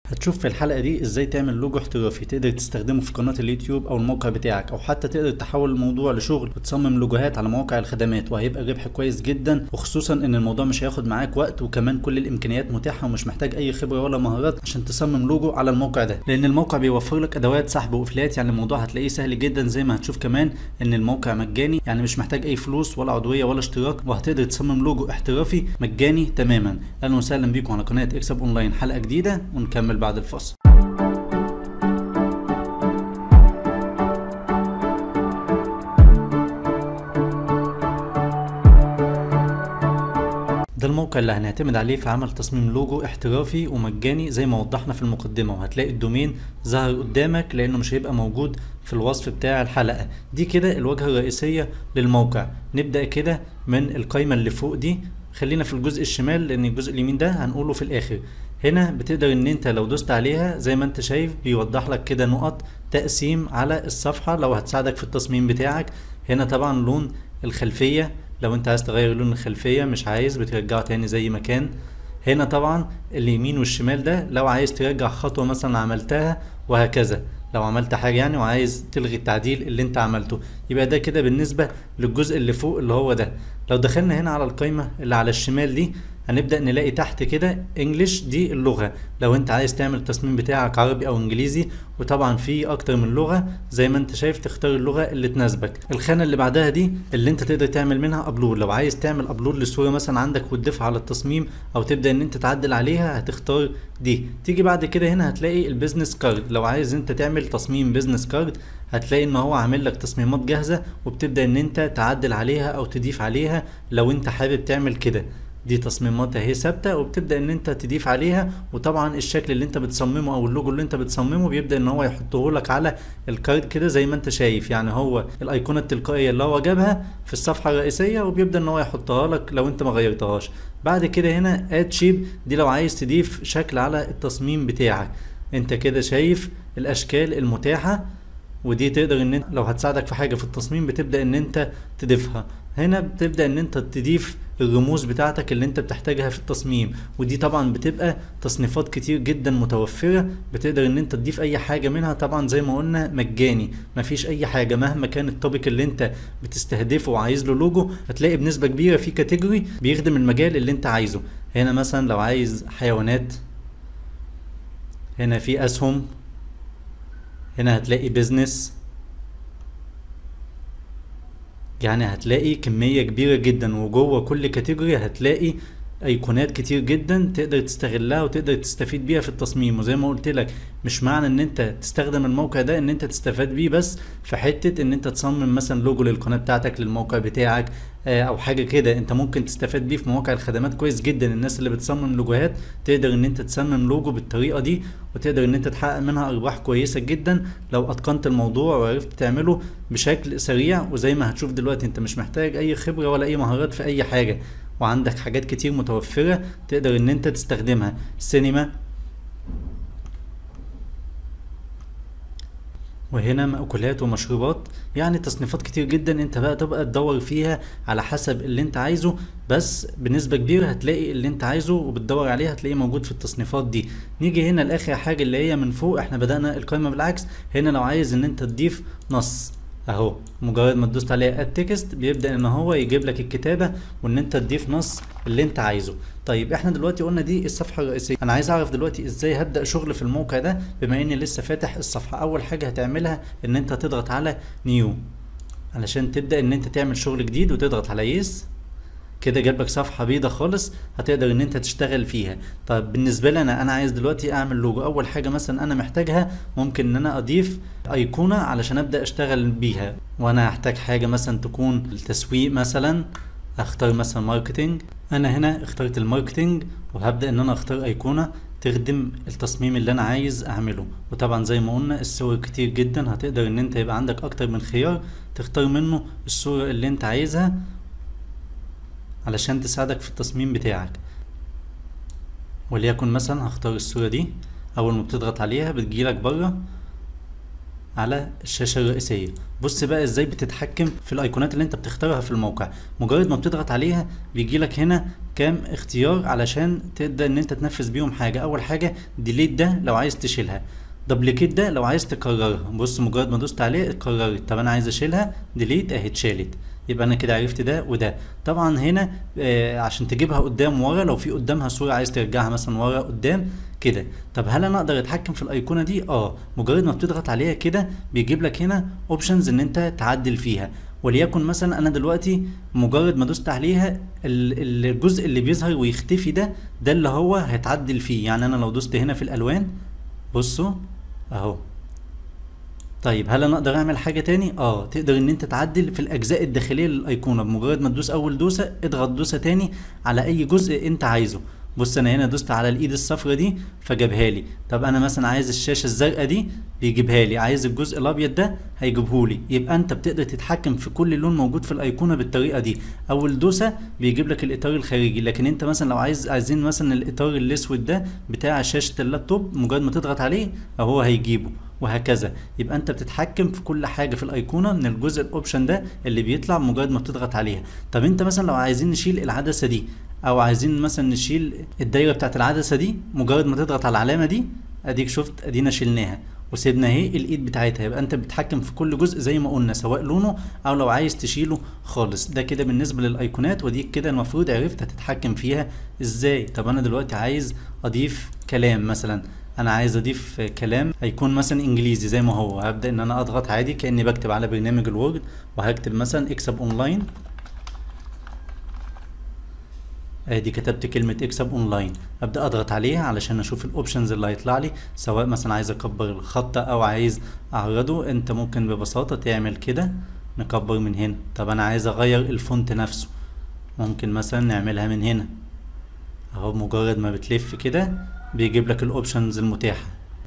هتشوف في الحلقة دي ازاي تعمل لوجو احترافي تقدر تستخدمه في قناة اليوتيوب او الموقع بتاعك او حتى تقدر تحول الموضوع لشغل وتصمم لوجوهات على مواقع الخدمات وهيبقى الربح كويس جدا وخصوصا ان الموضوع مش هياخد معاك وقت وكمان كل الامكانيات متاحة ومش محتاج اي خبرة ولا مهارات عشان تصمم لوجو على الموقع ده لان الموقع بيوفر لك ادوات سحب وافلات يعني الموضوع هتلاقيه سهل جدا زي ما هتشوف كمان ان الموقع مجاني يعني مش محتاج اي فلوس ولا عضوية ولا اشتراك وهتقدر تصمم لوجو احترافي مجاني تماما اهلا وسهلا بيكم على قناة اكسب اونلاين حلقة جديدة ونكمل بعد الفاصل ده الموقع اللي هنعتمد عليه في عمل تصميم لوجو احترافي ومجاني زي ما وضحنا في المقدمة وهتلاقي الدومين ظهر قدامك لانه مش هيبقى موجود في الوصف بتاع الحلقة دي كده الواجهة الرئيسية للموقع نبدأ كده من القايمة اللي فوق دي خلينا في الجزء الشمال لان الجزء اليمين ده هنقوله في الاخر هنا بتقدر ان انت لو دوست عليها زي ما انت شايف بيوضح لك كده نقط تقسيم على الصفحة لو هتساعدك في التصميم بتاعك هنا طبعا لون الخلفية لو انت عايز تغير لون الخلفية مش عايز بترجعه تاني زي ما كان هنا طبعا اليمين والشمال ده لو عايز ترجع خطوة مثلا عملتها وهكذا لو عملت حاجة يعني وعايز تلغي التعديل اللي انت عملته يبقى ده كده بالنسبة للجزء اللي فوق اللي هو ده لو دخلنا هنا على القايمة اللي على الشمال دي هنبدأ نلاقي تحت كده انجلش دي اللغة لو انت عايز تعمل التصميم بتاعك عربي او انجليزي وطبعا في اكتر من لغة زي ما انت شايف تختار اللغة اللي تناسبك الخانة اللي بعدها دي اللي انت تقدر تعمل منها ابلود لو عايز تعمل ابلود للصورة مثلا عندك وتضيفها على التصميم او تبدأ ان انت تعدل عليها هتختار دي تيجي بعد كده هنا هتلاقي البيزنس كارد لو عايز انت تعمل تصميم بيزنس كارد هتلاقي ان هو عامل لك تصميمات جاهزة وبتبدأ ان انت تعدل عليها او تضيف عليها لو انت حابب تعمل كده دي تصميمات اهي ثابته وبتبدا ان انت تضيف عليها وطبعا الشكل اللي انت بتصممه او اللوجو اللي انت بتصممه بيبدا ان هو يحطه لك على الكارد كده زي ما انت شايف يعني هو الايقونه التلقائيه اللي هو جابها في الصفحه الرئيسيه وبيبدا ان هو يحطها لك لو انت ما غيرتهاش بعد كده هنا اد شيب دي لو عايز تضيف شكل على التصميم بتاعك انت كده شايف الاشكال المتاحه ودي تقدر ان انت لو هتساعدك في حاجه في التصميم بتبدا ان انت تضيفها هنا بتبدا ان انت تضيف الرموز بتاعتك اللي انت بتحتاجها في التصميم ودي طبعا بتبقى تصنيفات كتير جدا متوفرة بتقدر ان انت تضيف اي حاجة منها طبعا زي ما قلنا مجاني مفيش اي حاجة مهما كان التوبيك اللي انت بتستهدفه وعايز له لوجو هتلاقي بنسبة كبيرة في كاتيجوري بيخدم المجال اللي انت عايزه هنا مثلا لو عايز حيوانات هنا في اسهم هنا هتلاقي بيزنس يعني هتلاقي كمية كبيرة جدا وجوه كل كاتيجوري هتلاقي ايقونات كتير جدا تقدر تستغلها وتقدر تستفيد بيها في التصميم وزي ما قلت لك مش معنى ان انت تستخدم الموقع ده ان انت تستفاد بيه بس في حتة ان انت تصمم مثلا لوجو للقناة بتاعتك للموقع بتاعك او حاجة كده انت ممكن تستفاد بيه في مواقع الخدمات كويس جدا الناس اللي بتصمم لوجوهات تقدر ان انت تصمم لوجو بالطريقة دي وتقدر ان انت تحقق منها ارباح كويسة جدا لو اتقنت الموضوع وعرفت تعمله بشكل سريع وزي ما هتشوف دلوقتي انت مش محتاج اي خبرة ولا اي مهارات في اي حاجة وعندك حاجات كتير متوفرة تقدر ان انت تستخدمها سينما وهنا مأكولات ومشروبات يعني تصنيفات كتير جدا انت بقى تبقى تدور فيها على حسب اللي انت عايزه بس بنسبة كبيرة هتلاقي اللي انت عايزه وبتدور عليه هتلاقيه موجود في التصنيفات دي نيجي هنا لاخر حاجة اللي هي من فوق احنا بدأنا القائمة بالعكس هنا لو عايز ان انت تضيف نص اهو مجرد ما تدوس عليه اد تكست بيبدا ان هو يجيب لك الكتابه وان انت تضيف نص اللي انت عايزه طيب احنا دلوقتي قلنا دي الصفحه الرئيسيه انا عايز اعرف دلوقتي ازاي هبدا شغل في الموقع ده بما اني لسه فاتح الصفحه اول حاجه هتعملها ان انت تضغط على نيو علشان تبدا ان انت تعمل شغل جديد وتضغط على يس كده جاب لك صفحه بيضه خالص هتقدر ان انت تشتغل فيها طيب بالنسبه لي انا انا عايز دلوقتي اعمل لوجو اول حاجه مثلا انا محتاجها ممكن ان انا اضيف ايقونه علشان ابدا اشتغل بيها وانا هحتاج حاجه مثلا تكون التسويق مثلا اختار مثلا ماركتنج انا هنا اخترت الماركتنج وهبدا ان انا اختار ايقونه تخدم التصميم اللي انا عايز اعمله وطبعا زي ما قلنا الصور كتير جدا هتقدر ان انت يبقى عندك اكتر من خيار تختار منه الصورة اللي انت عايزها علشان تساعدك في التصميم بتاعك وليكن مثلا هختار الصورة دي اول ما بتضغط عليها بتجيلك بره على الشاشة الرئيسية بص بقى ازاي بتتحكم في الايقونات اللي انت بتختارها في الموقع مجرد ما بتضغط عليها بيجي لك هنا كام اختيار علشان تبدا ان انت تنفذ بيهم حاجة اول حاجة ديليت ده لو عايز تشيلها دبليكيت ده لو عايز تكررها بص مجرد ما دوست عليه اتكررت طب انا عايز اشيلها ديليت اهي اتشالت يبقى انا كده عرفت ده وده طبعا هنا آه عشان تجيبها قدام ورا لو في قدامها صورة عايز ترجعها مثلا ورا قدام كده طب هل انا اقدر اتحكم في الايقونه دي اه مجرد ما بتضغط عليها كده بيجيب لك هنا اوبشنز ان انت تعدل فيها وليكن مثلا انا دلوقتي مجرد ما دوست عليها الجزء اللي بيظهر ويختفي ده ده اللي هو هيتعدل فيه يعني انا لو دوست هنا في الالوان بصوا اهو طيب هل انا اقدر اعمل حاجه تاني اه تقدر ان انت تعدل في الاجزاء الداخليه للايقونه بمجرد ما تدوس اول دوسه اضغط دوسه تاني على اي جزء انت عايزه بص انا هنا دوست على الايد الصفرا دي فجابها لي طب انا مثلا عايز الشاشه الزرقاء دي بيجيبها لي عايز الجزء الابيض ده هيجيبه لي يبقى انت بتقدر تتحكم في كل لون موجود في الايقونه بالطريقه دي اول دوسه بيجيب لك الاطار الخارجي لكن انت مثلا لو عايز عايزين مثلا الاطار الاسود ده بتاع شاشه اللابتوب مجرد ما تضغط عليه اهو هيجيبه وهكذا يبقى انت بتتحكم في كل حاجه في الايقونه من الجزء الاوبشن ده اللي بيطلع مجرد ما بتضغط عليها طب انت مثلا لو عايزين نشيل العدسه دي او عايزين مثلا نشيل الدايره بتاعت العدسه دي مجرد ما تضغط على العلامه دي اديك شفت ادينا شلناها وسيبنا اهي الايد بتاعتها يبقى انت بتتحكم في كل جزء زي ما قلنا سواء لونه او لو عايز تشيله خالص ده كده بالنسبه للايقونات وديك كده المفروض عرفت هتتحكم فيها ازاي طب انا دلوقتي عايز اضيف كلام مثلا انا عايز اضيف كلام هيكون مثلا انجليزي زي ما هو هبدا ان انا اضغط عادي كاني بكتب على برنامج الوورد وهكتب مثلا اكسب اونلاين ادي كتبت كلمة اكسب اونلاين ابدا اضغط عليها علشان اشوف الاوبشنز اللي هيطلع لي سواء مثلا عايز اكبر الخط او عايز اعرضه انت ممكن ببساطة تعمل كده نكبر من هنا طب انا عايز اغير الفونت نفسه ممكن مثلا نعملها من هنا اهو مجرد ما بتلف كده بيجيب لك الاوبشنز المتاحة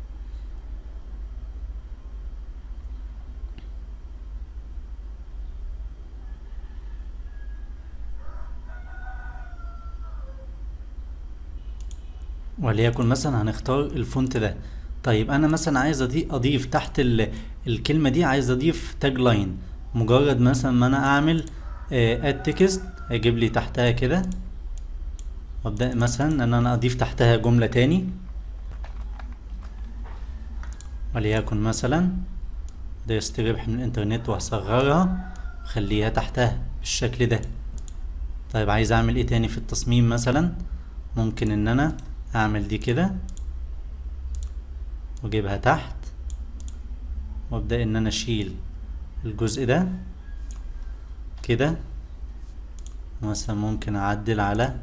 وليكن مثلا هنختار الفونت ده طيب انا مثلا عايز اضيف تحت الكلمة دي عايز اضيف تاج لاين مجرد مثلا ما انا اعمل اد تكست هيجيب لي تحتها كده وابدا مثلا ان انا اضيف تحتها جملة تاني وليكن مثلا درست ربح من الانترنت وهصغرها وخليها تحتها بالشكل ده طيب عايز اعمل ايه تاني في التصميم مثلا ممكن ان انا اعمل دي كده واجيبها تحت وابدا ان انا اشيل الجزء ده كده مثلا ممكن اعدل على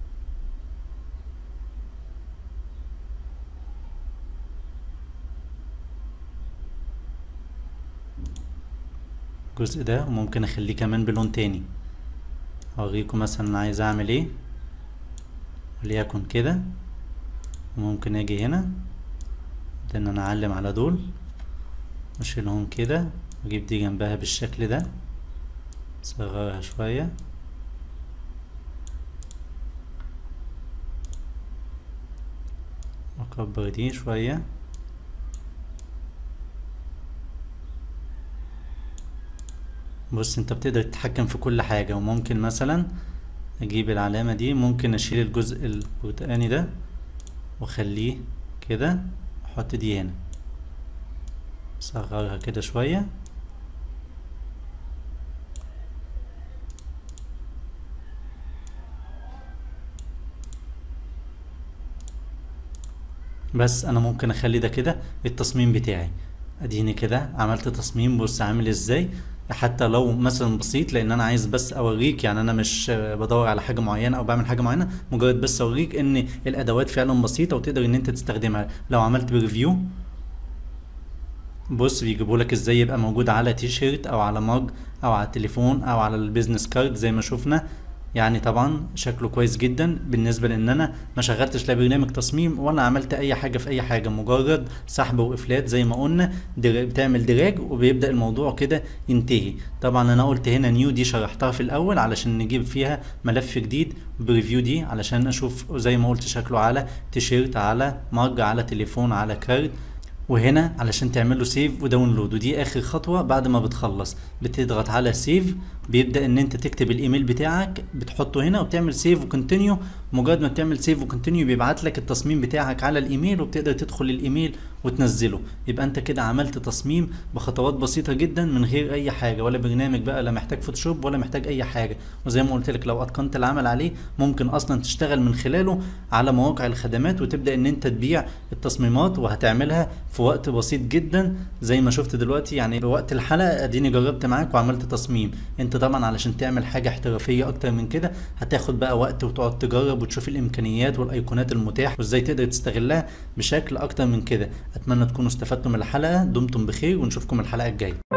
الجزء ده وممكن اخليه كمان بلون تاني اوريكم مثلا عايز اعمل ايه وليكن كده وممكن اجي هنا ان انا اعلم على دول واشيلهم كده واجيب دي جنبها بالشكل ده اصغرها شوية واكبر دي شوية بص انت بتقدر تتحكم في كل حاجة وممكن مثلا اجيب العلامة دي ممكن اشيل الجزء البرتقاني ده واخليه كده احط دي هنا اصغرها كده شوية بس انا ممكن اخلي ده كده التصميم بتاعي اديني كده عملت تصميم بص عامل ازاي حتى لو مثلا بسيط لان انا عايز بس اوريك يعني انا مش بدور على حاجه معينه او بعمل حاجه معينه مجرد بس اوريك ان الادوات فعلا بسيطه وتقدر ان انت تستخدمها لو عملت بريفيو بص بيجيبوا لك ازاي يبقى موجود على تي شيرت او على مج او على التليفون او على البيزنس كارد زي ما شفنا يعني طبعا شكله كويس جدا بالنسبه لان انا ما شغلتش لا برنامج تصميم ولا عملت اي حاجه في اي حاجه مجرد سحب وقفلات زي ما قلنا بتعمل دراج وبيبدا الموضوع كده ينتهي طبعا انا قلت هنا نيو دي شرحتها في الاول علشان نجيب فيها ملف جديد بريفيو دي علشان اشوف زي ما قلت شكله على تيشيرت على مج على تليفون على كارد وهنا علشان تعمله سيف وداونلود ودي اخر خطوة بعد ما بتخلص بتضغط على سيف بيبدأ ان انت تكتب الايميل بتاعك بتحطه هنا وبتعمل سيف وكونتينيو مجرد ما بتعمل سيف وكونتينيو بيبعت لك التصميم بتاعك على الايميل وبتقدر تدخل الايميل وتنزله يبقى انت كده عملت تصميم بخطوات بسيطة جدا من غير اي حاجة ولا برنامج بقى لا محتاج فوتوشوب ولا محتاج اي حاجة وزي ما قلت لك لو اتقنت العمل عليه ممكن اصلا تشتغل من خلاله على مواقع الخدمات وتبدأ ان انت تبيع التصميمات وهتعملها في وقت بسيط جدا زي ما شفت دلوقتي يعني بوقت الحلقة اديني جربت معاك وعملت تصميم انت طبعا علشان تعمل حاجة احترافية اكتر من كده هتاخد بقى وقت وتقعد تجرب وتشوف الامكانيات والايقونات المتاحة وازاي تقدر تستغلها بشكل اكتر من كده اتمنى تكونوا استفدتم من الحلقة دمتم بخير ونشوفكم الحلقة الجاية